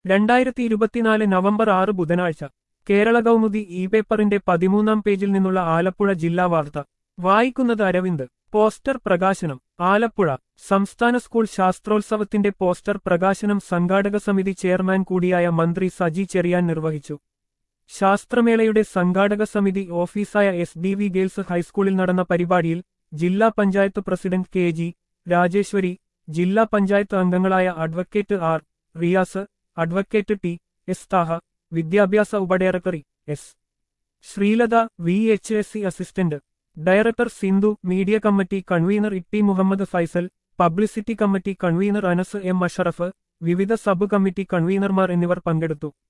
രണ്ടായിരത്തി ഇരുപത്തിനാല് നവംബർ ആറ് ബുധനാഴ്ച കേരള കൗമുദി ഇ പേപ്പറിന്റെ പതിമൂന്നാം പേജിൽ നിന്നുള്ള ആലപ്പുഴ ജില്ലാ വാർത്ത വായിക്കുന്നത് അരവിന്ദ് പോസ്റ്റർ പ്രകാശനം ആലപ്പുഴ സംസ്ഥാന സ്കൂൾ ശാസ്ത്രോത്സവത്തിന്റെ പോസ്റ്റർ പ്രകാശനം സംഘാടക സമിതി ചെയർമാൻ കൂടിയായ മന്ത്രി സജി ചെറിയാൻ നിർവഹിച്ചു ശാസ്ത്രമേളയുടെ സംഘാടക സമിതി ഓഫീസായ എസ് ഡി വി ഗേൾസ് ഹൈസ്കൂളിൽ നടന്ന പരിപാടിയിൽ ജില്ലാ panchayat president K G Rajeswari ജില്ലാ പഞ്ചായത്ത് അംഗങ്ങളായ advocate R Riyas advocate T S Thaha വിദ്യാഭ്യാസ ഉപഡയറക്ടറി S Sreelatha V H S C assistant director Sindhu media committee convener Itty Muhammad Faisal publicity committee convener Anas M Ashraf വിവിധ സബ് കമ്മിറ്റി കൺവീനർമാർ എന്നിവർ പങ്കെടുത്തു